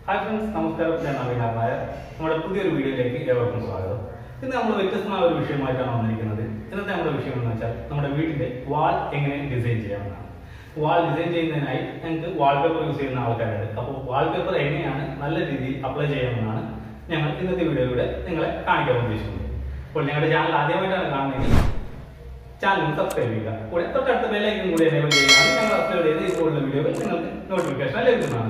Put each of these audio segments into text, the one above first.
hi friends നമസ്കാരം ഞാൻ നവീൻ നായർ നമ്മുടെ പുതിയൊരു വീഡിയോയിലേക്ക് ഏവർക്കും സ്വാഗതം ഇന്ന് നമ്മൾ വ്യത്യസ്തമായ ഒരു വിഷയമായിട്ടാണ് വന്നിരിക്കുന്നത് ഇന്നത്തെ നമ്മുടെ വിഷയം എന്ന് വെച്ചാൽ നമ്മുടെ വീടിന്റെ വാൾ എങ്ങനെ ഡിസൈൻ ചെയ്യാമെന്നാണ് വാൾ ഡിസൈൻ ചെയ്യുന്നതിനായി ഞങ്ങൾക്ക് വാൾപേപ്പർ യൂസ് ചെയ്യുന്ന ആൾക്കാരുണ്ട് അപ്പോൾ വാൾപേപ്പർ എങ്ങനെയാണ് നല്ല രീതിയിൽ അപ്ലൈ ചെയ്യാമെന്നാണ് ഞങ്ങൾ ഇന്നത്തെ വീഡിയോയിലൂടെ നിങ്ങളെ കാണിക്കാൻ ഉദ്ദേശിക്കുന്നത് അപ്പോൾ ഞങ്ങളുടെ ചാനൽ ആദ്യമായിട്ടാണ് കാണുന്നതെങ്കിൽ ചാനൽ സബ്സ്ക്രൈബ് ചെയ്യുക കൂടെ തൊട്ടടുത്ത ബെല്ലൈക്കൻ കൂടി എനേബിൾ ചെയ്യുകയാണ് ഞങ്ങൾ അപ്ലോഡ് ചെയ്ത് ഇതുപോലുള്ള വീഡിയോകൾ നിങ്ങൾക്ക് നോട്ടിഫിക്കേഷൻ ലഭിക്കുന്നതാണ്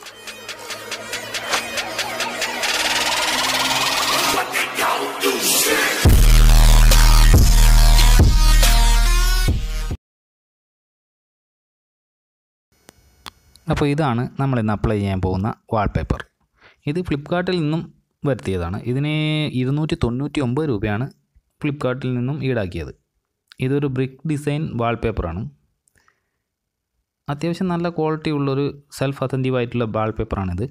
അപ്പോൾ ഇതാണ് നമ്മൾ ഇന്ന് അപ്ലൈ ചെയ്യാൻ പോകുന്ന വാൾപേപ്പർ ഇത് ഫ്ലിപ്കാർട്ടിൽ നിന്നും വരുത്തിയതാണ് ഇതിന് ഇരുന്നൂറ്റി തൊണ്ണൂറ്റി ഒമ്പത് രൂപയാണ് ഫ്ലിപ്കാർട്ടിൽ നിന്നും ഈടാക്കിയത് ഇതൊരു ബ്രിക്ക് ഡിസൈൻ വാൾപേപ്പറാണ് അത്യാവശ്യം നല്ല ക്വാളിറ്റി ഉള്ളൊരു സെൽഫ് അത്തൻറ്റീവ് ആയിട്ടുള്ള വാൾപേപ്പറാണിത്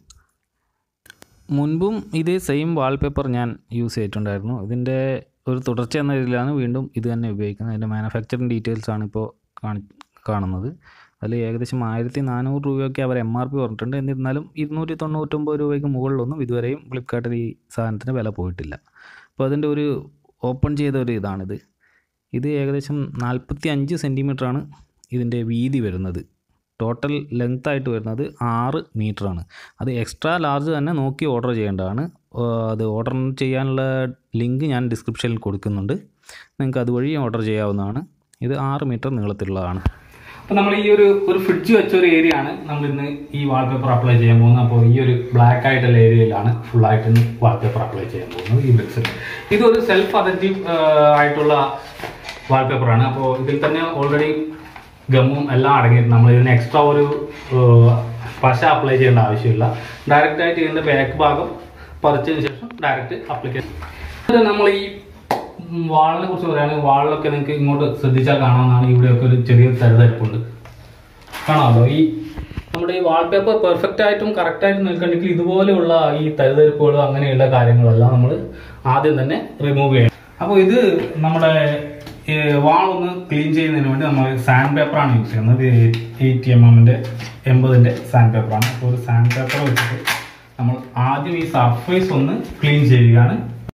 മുൻപും ഇതേ സെയിം വാൾപേപ്പർ ഞാൻ യൂസ് ചെയ്തിട്ടുണ്ടായിരുന്നു ഇതിൻ്റെ ഒരു തുടർച്ച എന്ന രീതിയിലാണ് വീണ്ടും ഇത് തന്നെ ഉപയോഗിക്കുന്നത് അതിൻ്റെ മാനുഫാക്ചറിങ് ഡീറ്റെയിൽസ് ആണ് ഇപ്പോൾ കാണി കാണുന്നത് അതിൽ ഏകദേശം ആയിരത്തി നാനൂറ് രൂപയൊക്കെ അവർ എം ആർ പി പറഞ്ഞിട്ടുണ്ട് എന്നിരുന്നാലും ഇരുന്നൂറ്റി തൊണ്ണൂറ്റൊമ്പത് രൂപയ്ക്ക് മുകളിലൊന്നും ഇതുവരെയും ഫ്ലിപ്കാർട്ടിൽ ഈ സാധനത്തിന് വില പോയിട്ടില്ല അപ്പോൾ അതിൻ്റെ ഒരു ഓപ്പൺ ചെയ്ത ഒരു ഇതാണിത് ഇത് ഏകദേശം നാൽപ്പത്തി അഞ്ച് സെൻറ്റിമീറ്ററാണ് ഇതിൻ്റെ വീതി വരുന്നത് ടോട്ടൽ ലെങ്ത് ആയിട്ട് വരുന്നത് ആറ് മീറ്ററാണ് അത് എക്സ്ട്രാ ലാർജ് തന്നെ നോക്കി ഓർഡർ ചെയ്യേണ്ടതാണ് ആ, അത് ഓർഡർ ചെയ്യാനുള്ള ലിങ്ക് ഞാൻ ഡിസ്ക്രിപ്ഷനിൽ കൊടുക്കുന്നുണ്ട് നിങ്ങൾക്ക് അതുവഴി ഓർഡർ ചെയ്യാവുന്നതാണ് ഇത് ആറ് മീറ്റർ നീളത്തിലുള്ളതാണ് അപ്പോൾ നമ്മൾ ഈ ഒരു ഒരു ഫ്രിഡ്ജ് വെച്ച ഒരു ഏരിയ ആണ് നമ്മൾ ഇന്ന് ഈ വാൾപേപ്പർ അപ്ലൈ ചെയ്യാൻ പോകുന്നത് അപ്പോൾ ഈ ഒരു ബ്ലാക്ക് ആയിട്ടുള്ള ഏരിയയിലാണ് ഫുൾ ആയിട്ട് ഇന്ന് വാൾപേപ്പർ അപ്ലൈ ചെയ്യാൻ പോകുന്നത് ഈ ബ്രിക്സിൽ ഇതൊരു സെൽഫ് അതൻറ്റീവ് ആയിട്ടുള്ള വാൾപേപ്പർ ആണ് അപ്പോൾ ഇതിൽ തന്നെ ഓൾറെഡി ഗമ്മും എല്ലാം അടങ്ങിയിട്ടുണ്ട് നമ്മൾ ഇതിന് എക്സ്ട്രാ ഒരു ആ, പശ അപ്ലൈ ചെയ്യേണ്ട ആവശ്യമില്ല ഡയറക്റ്റ് ആയിട്ട് ഇതിൻ്റെ ബാക്ക് ഭാഗം പറിച്ചതിന് ശേഷം ഡയറക്റ്റ് അപ്ലിക്കേഷൻ നമ്മൾ ഈ വാളിനെ കുറിച്ച് പറയുകയാണെങ്കിൽ വാളിലൊക്കെ നിങ്ങൾക്ക് ഇങ്ങോട്ട് ശ്രദ്ധിച്ചാൽ കാണാവുന്നതാണ് ഇവിടെയൊക്കെ ഒരു ചെറിയ തഴുതരിപ്പുണ്ട് കാണാമല്ലോ ഈ നമ്മുടെ ഈ വാൾപേപ്പർ പെർഫെക്റ്റ് ആയിട്ടും കറക്റ്റ് ആയിട്ടും നിൽക്കണമെങ്കിൽ ഇതുപോലെയുള്ള ഈ തഴുതരിപ്പുകളും അങ്ങനെയുള്ള കാര്യങ്ങളെല്ലാം നമ്മൾ ആദ്യം തന്നെ റിമൂവ് ചെയ്യണം അപ്പോൾ ഇത് നമ്മുടെ വാൾ ഒന്ന് ക്ലീൻ ചെയ്യുന്നതിന് വേണ്ടി നമ്മൾ സാൻഡ് പേപ്പറാണ് യൂസ് ചെയ്യുന്നത് എയ്റ്റി എം എമ്മിൻ്റെ എൺപതിൻ്റെ സാൻഡ് പേപ്പറാണ് അപ്പോൾ ഒരു സാൻഡ് പേപ്പർ വെച്ചിട്ട് നമ്മൾ ആദ്യം ഈ സർഫേസ് ഒന്ന് ക്ലീൻ ചെയ്യുകയാണ്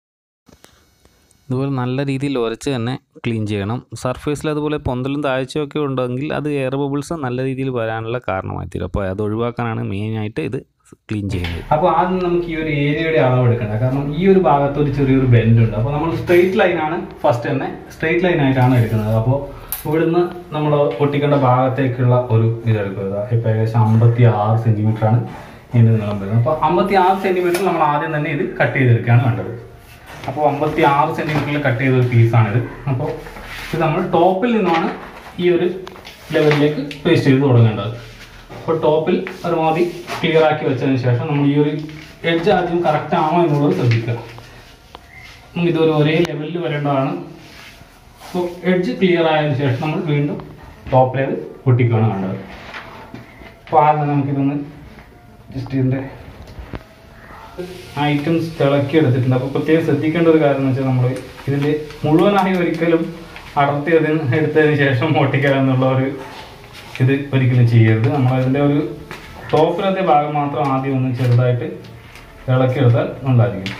ഇതുപോലെ നല്ല രീതിയിൽ ഉരച്ച് തന്നെ ക്ലീൻ ചെയ്യണം സർഫേസിൽ അതുപോലെ പൊന്തലും താഴ്ചയൊക്കെ ഉണ്ടെങ്കിൽ അത് എയർ ബബിൾസ് നല്ല രീതിയിൽ വരാനുള്ള കാരണമായി തീരും അപ്പോൾ അത് ഒഴിവാക്കാനാണ് മെയിനായിട്ട് ഇത് ക്ലീൻ ചെയ്യുന്നത് അപ്പോൾ ആദ്യം നമുക്ക് ഈ ഒരു ഏരിയയുടെ അളവ് എടുക്കണ്ട കാരണം ഈ ഒരു ഭാഗത്ത് ഒരു ചെറിയൊരു ബെൻഡ് ഉണ്ട് അപ്പോൾ നമ്മൾ സ്ട്രെയിറ്റ് ലൈനാണ് ഫസ്റ്റ് തന്നെ സ്ട്രെയിറ്റ് ലൈൻ ആയിട്ടാണ് എടുക്കുന്നത് അപ്പോൾ ഇവിടുന്ന് നമ്മൾ ഒട്ടിക്കേണ്ട ഭാഗത്തേക്കുള്ള ഒരു ഇതെടുക്കുക ഇപ്പോൾ ഏകദേശം അമ്പത്തി ആറ് സെൻറ്റിമീറ്റർ ആണ് ഇതിൻ്റെ നീളം വരുന്നത് അപ്പോൾ അമ്പത്തി ആറ് സെൻറ്റിമീറ്റർ നമ്മൾ ആദ്യം തന്നെ ഇത് കട്ട് ചെയ്തെടുക്കുകയാണ് വേണ്ടത് അപ്പോൾ അമ്പത്തി ആറ് സെൻറ്റിമീറ്ററിൽ കട്ട് ചെയ്ത ഒരു പീസാണിത് അപ്പോൾ ഇത് നമ്മൾ ടോപ്പിൽ നിന്നാണ് ഈ ഒരു ലെവലിലേക്ക് പേസ്റ്റ് ചെയ്ത് തുടങ്ങേണ്ടത് അപ്പോൾ ടോപ്പിൽ പരമാവധി ക്ലിയർ ആക്കി വെച്ചതിന് ശേഷം നമ്മൾ ഈ ഒരു എഡ്ജ് ആദ്യം കറക്റ്റ് ആണോ എന്നുള്ളത് ശ്രദ്ധിക്കുക നമുക്ക് ഇതൊരു ഒരേ ലെവലിൽ വരേണ്ടതാണ് അപ്പോൾ എഡ്ജ് ക്ലിയർ ആയതിനു ശേഷം നമ്മൾ വീണ്ടും ടോപ്പിലേത് പൊട്ടിക്കുകയാണ് വേണ്ടത് അപ്പോൾ ആദ്യം നമുക്കിതൊന്ന് ജസ്റ്റ് ഇതിൻ്റെ ഐറ്റംസ് തിളക്കി എടുത്തിട്ടുണ്ട് അപ്പോൾ പ്രത്യേകം ശ്രദ്ധിക്കേണ്ട ഒരു കാര്യം എന്ന് വെച്ചാൽ നമ്മൾ ഇതിൻ്റെ മുഴുവനായി ഒരിക്കലും അടർത്തി അതിന് എടുത്തതിന് ശേഷം ഒട്ടിക്കുക എന്നുള്ള ഒരു ഇത് ഒരിക്കലും ചെയ്യരുത് നമ്മൾ അതിൻ്റെ ഒരു ടോപ്പിലത്തെ ഭാഗം മാത്രം ആദ്യം ഒന്ന് ചെറുതായിട്ട് ഇളക്കിയെടുത്താൽ നല്ലതായിരിക്കും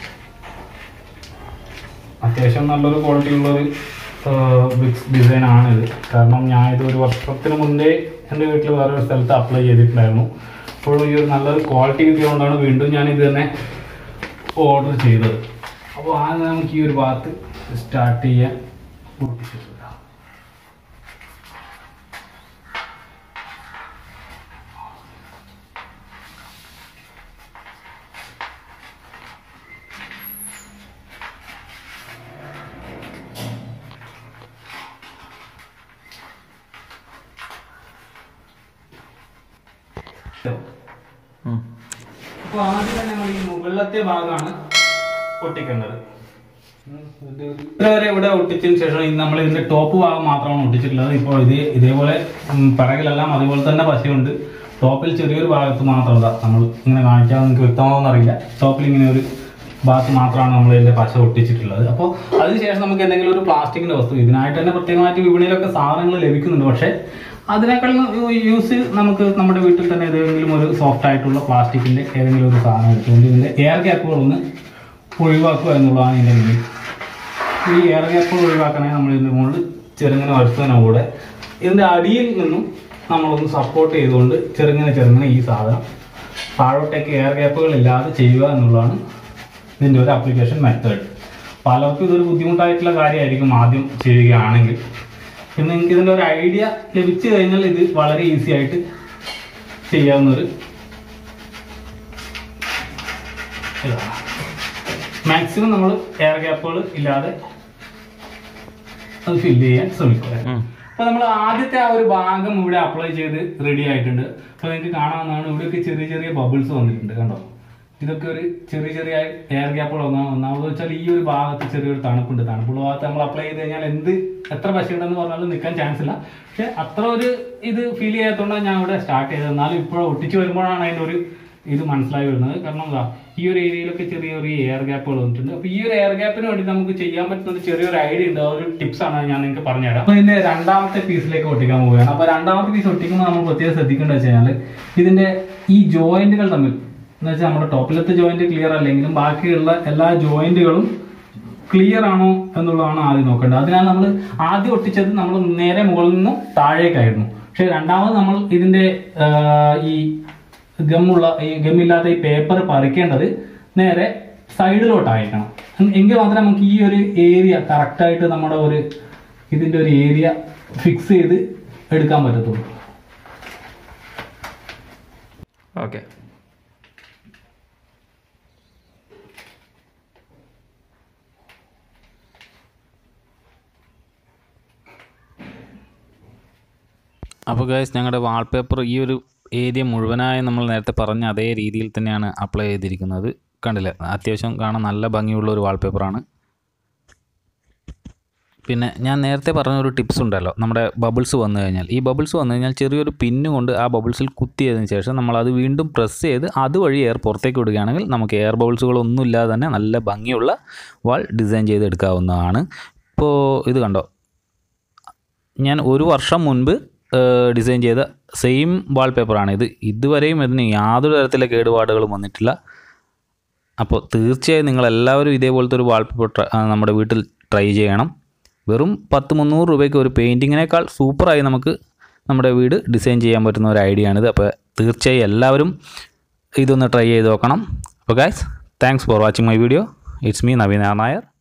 അത്യാവശ്യം നല്ലൊരു ക്വാളിറ്റി ഉള്ളൊരു ബിക്സ് ഡിസൈൻ ആണിത് കാരണം ഞാൻ ഇത് ഒരു വർഷത്തിന് മുന്നേ എൻ്റെ വീട്ടിൽ വേറൊരു സ്ഥലത്ത് അപ്ലൈ ചെയ്തിട്ടുണ്ടായിരുന്നു അപ്പോൾ ഈ ഒരു നല്ലൊരു ക്വാളിറ്റി കിട്ടിയതുകൊണ്ടാണ് വീണ്ടും ഞാൻ ഇത് തന്നെ ഓർഡർ ചെയ്തത് അപ്പോൾ ആദ്യം നമുക്ക് ഈ ഒരു ഭാഗത്ത് സ്റ്റാർട്ട് ചെയ്യാൻ പൊട്ടിച്ചെടുക്കാം അപ്പോൾ ആദ്യം തന്നെ നമ്മൾ ഈ മുകളിലത്തെ ഭാഗമാണ് ഒട്ടിക്കേണ്ടത് ഇതുവരെ ഇവിടെ ഒട്ടിച്ചതിന് ശേഷം നമ്മൾ ഇതിന്റെ ടോപ്പ് ഭാഗം മാത്രമാണ് ഒട്ടിച്ചിട്ടുള്ളത് ഇപ്പോൾ ഇത് ഇതേപോലെ ഉം, പിറകിലെല്ലാം അതുപോലെ തന്നെ പശയുണ്ട് ടോപ്പിൽ ചെറിയൊരു ഭാഗത്ത് മാത്രമല്ല നമ്മൾ ഇങ്ങനെ കാണിക്കാൻ നിങ്ങൾക്ക് വ്യക്തമാണെന്ന് അറിയില്ല ടോപ്പിൽ ഇങ്ങനെ ഒരു ഭാഗത്ത് മാത്രമാണ് നമ്മൾ ഇതിന്റെ പശ ഒട്ടിച്ചിട്ടുള്ളത് അപ്പോൾ അതിനുശേഷം നമുക്ക് എന്തെങ്കിലും ഒരു പ്ലാസ്റ്റിക്കിന്റെ വസ്തു ഇതിനായിട്ട് തന്നെ പ്രത്യേകമായിട്ട് വിപണിയിലൊക്കെ സാധനങ്ങൾ ലഭിക്കുന്നുണ്ട് പക്ഷേ അതിനേക്കാളും യൂസ് നമുക്ക് നമ്മുടെ വീട്ടിൽ തന്നെ ഏതെങ്കിലും ഒരു സോഫ്റ്റ് ആയിട്ടുള്ള പ്ലാസ്റ്റിക്കിന്റെ ഏതെങ്കിലും ഒരു സാധനം എടുത്തുകൊണ്ട് ഇതിന്റെ എയർ ഗ്യാപ്പുകൾ ഒന്ന് ഒഴിവാക്കുക എന്നുള്ളതാണ് ഇതിന്റെ മെയിൻ ഈ എയർ ഗ്യാപ്പുകൾ ഒഴിവാക്കണമെങ്കിൽ നമ്മൾ ഇതിന്റെ മുകളിൽ ചെറുങ്ങനെ വരുത്തുന്നതിന് കൂടെ ഇതിന്റെ അടിയിൽ നിന്നും നമ്മളൊന്ന് സപ്പോർട്ട് ചെയ്തുകൊണ്ട് ചെറുങ്ങനെ ചെറുങ്ങനെ ഈ സാധനം താഴോട്ടേക്ക് എയർ ഗ്യാപ്പുകൾ ഇല്ലാതെ ചെയ്യുക എന്നുള്ളതാണ് ഇതിന്റെ ഒരു ആപ്ലിക്കേഷൻ മെത്തേഡ് പലർക്കും ഇതൊരു ബുദ്ധിമുട്ടായിട്ടുള്ള കാര്യമായിരിക്കും ആദ്യം ചെയ്യുകയാണെങ്കിൽ പിന്നെ നിങ്ങൾക്ക് ഇതിന്റെ ഒരു ഐഡിയ ലഭിച്ചു കഴിഞ്ഞാൽ ഇത് വളരെ ഈസി ആയിട്ട് ചെയ്യാവുന്ന ഒരു ഇതാണ് മാക്സിമം നമ്മൾ എയർ ഗ്യാപ്പുകൾ ഇല്ലാതെ അത് ഫില്ല് ചെയ്യാൻ ശ്രമിക്കുക അപ്പൊ നമ്മൾ ആദ്യത്തെ ആ ഒരു ഭാഗം ഇവിടെ അപ്ലൈ ചെയ്ത് റെഡി ആയിട്ടുണ്ട് അപ്പൊ നിങ്ങൾക്ക് കാണാവുന്നതാണ് ഇവിടെയൊക്കെ ചെറിയ ചെറിയ ബബിൾസ് വന്നിട്ടുണ്ട് കണ്ടോ ഇതൊക്കെ ഒരു ചെറിയ ചെറിയ എയർ ഗ്യാപ്പുകൾ ഒന്നാ ഒന്നാമത് വെച്ചാൽ ഈ ഒരു ഭാഗത്ത് ചെറിയൊരു തണുപ്പുണ്ട് തണുപ്പുള്ള ഭാഗത്ത് നമ്മൾ അപ്ലൈ ചെയ്ത് കഴിഞ്ഞാൽ എന്ത് എത്ര പശയുണ്ടെന്ന് പറഞ്ഞാലും നിൽക്കാൻ ചാൻസ് ഇല്ല പക്ഷെ അത്ര ഒരു ഇത് ഫീൽ ചെയ്യാത്തതുകൊണ്ടാണ് ഞാൻ ഇവിടെ സ്റ്റാർട്ട് ചെയ്തത് എന്നാലും ഇപ്പോൾ ഒട്ടിച്ച് വരുമ്പോഴാണ് അതിൻ്റെ ഒരു ഇത് മനസ്സിലായി വരുന്നത് കാരണം എന്താ ഈ ഒരു ഏരിയയിലൊക്കെ ചെറിയൊരു എയർ ഗ്യാപ്പുകൾ വന്നിട്ടുണ്ട് അപ്പൊ ഈ ഒരു എയർ ഗ്യാപ്പിന് വേണ്ടി നമുക്ക് ചെയ്യാൻ പറ്റുന്ന ഒരു ചെറിയൊരു ഐഡിയ ഉണ്ട് ആ ഒരു ടിപ്സ് ആണ് ഞാൻ നിങ്ങൾക്ക് പറഞ്ഞുതരാം അപ്പൊ ഇതിന്റെ രണ്ടാമത്തെ പീസിലേക്ക് ഒട്ടിക്കാൻ പോവുകയാണ് അപ്പൊ രണ്ടാമത്തെ പീസ് ഒട്ടിക്കുമ്പോൾ നമ്മൾ പ്രത്യേകം ശ്രദ്ധിക്കേണ്ടത് വെച്ച് കഴിഞ്ഞാൽ ഇതിന്റെ ഈ ജോയിന്റുകൾ തമ്മിൽ എന്ന് വെച്ചാൽ നമ്മുടെ ടോപ്പിലത്തെ ജോയിന്റ് ക്ലിയർ അല്ലെങ്കിലും ബാക്കിയുള്ള എല്ലാ ജോയിന്റുകളും ക്ലിയർ ആണോ എന്നുള്ളതാണ് ആദ്യം നോക്കേണ്ടത് അതിനാൽ നമ്മൾ ആദ്യം ഒട്ടിച്ചത് നമ്മൾ നേരെ മുകളിൽ നിന്ന് താഴേക്കായിരുന്നു പക്ഷെ രണ്ടാമത് നമ്മൾ ഇതിന്റെ ആ, ഈ ഗമ്മുള്ള ഈ ഗമ്മില്ലാത്ത ഈ പേപ്പർ പറിക്കേണ്ടത് നേരെ സൈഡിലോട്ടായിരിക്കണം എ- എങ്കിൽ മാത്രമേ നമുക്ക് ഈ ഒരു ഏരിയ കറക്റ്റായിട്ട് നമ്മുടെ ഒരു ഇതിന്റെ ഒരു ഏരിയ ഫിക്സ് ചെയ്ത് എടുക്കാൻ പറ്റത്തുള്ളൂ ഓക്കെ അപ്പോൾ ഗൈസ് ഞങ്ങളുടെ വാൾപേപ്പർ ഈ ഒരു ഏരിയ മുഴുവനായി നമ്മൾ നേരത്തെ പറഞ്ഞ അതേ രീതിയിൽ തന്നെയാണ് അപ്ലൈ ചെയ്തിരിക്കുന്നത് കണ്ടില്ലേ അത്യാവശ്യം കാണാൻ നല്ല ഭംഗിയുള്ള ഒരു വാൾപേപ്പറാണ് പിന്നെ ഞാൻ നേരത്തെ പറഞ്ഞ ഒരു ടിപ്സ് ഉണ്ടല്ലോ നമ്മുടെ ബബിൾസ് വന്നു കഴിഞ്ഞാൽ ഈ ബബിൾസ് വന്നു കഴിഞ്ഞാൽ ചെറിയൊരു പിന്ന് കൊണ്ട് ആ ബബിൾസിൽ കുത്തിയതിന് ശേഷം നമ്മൾ അത് വീണ്ടും പ്രസ് ചെയ്ത് അതുവഴി എയർ പുറത്തേക്ക് വിടുകയാണെങ്കിൽ നമുക്ക് എയർ ബബിൾസുകളൊന്നും ഇല്ലാതെ തന്നെ നല്ല ഭംഗിയുള്ള വാൾ ഡിസൈൻ ചെയ്തെടുക്കാവുന്നതാണ് ഇപ്പോൾ ഇത് കണ്ടോ ഞാൻ ഒരു വർഷം മുൻപ് ഡിസൈൻ ചെയ്ത സെയിം വാൾപേപ്പറാണ് ഇത് ഇതുവരെയും ഇതിന് യാതൊരു തരത്തിലെ കേടുപാടുകളും വന്നിട്ടില്ല അപ്പോൾ തീർച്ചയായും നിങ്ങളെല്ലാവരും ഇതേപോലത്തെ ഒരു വാൾപേപ്പർ ട്ര- ആ, നമ്മുടെ വീട്ടിൽ ട്രൈ ചെയ്യണം വെറും പത്ത് മുന്നൂറ് രൂപയ്ക്ക് ഒരു പെയിൻറ്റിങ്ങിനേക്കാൾ സൂപ്പറായി നമുക്ക് നമ്മുടെ വീട് ഡിസൈൻ ചെയ്യാൻ പറ്റുന്ന ഒരു ഐഡിയ ആണിത് അപ്പോൾ തീർച്ചയായും എല്ലാവരും ഇതൊന്ന് ട്രൈ ചെയ്ത് നോക്കണം അപ്പോൾ guys thanks for watching my video it's me Naveen R Nair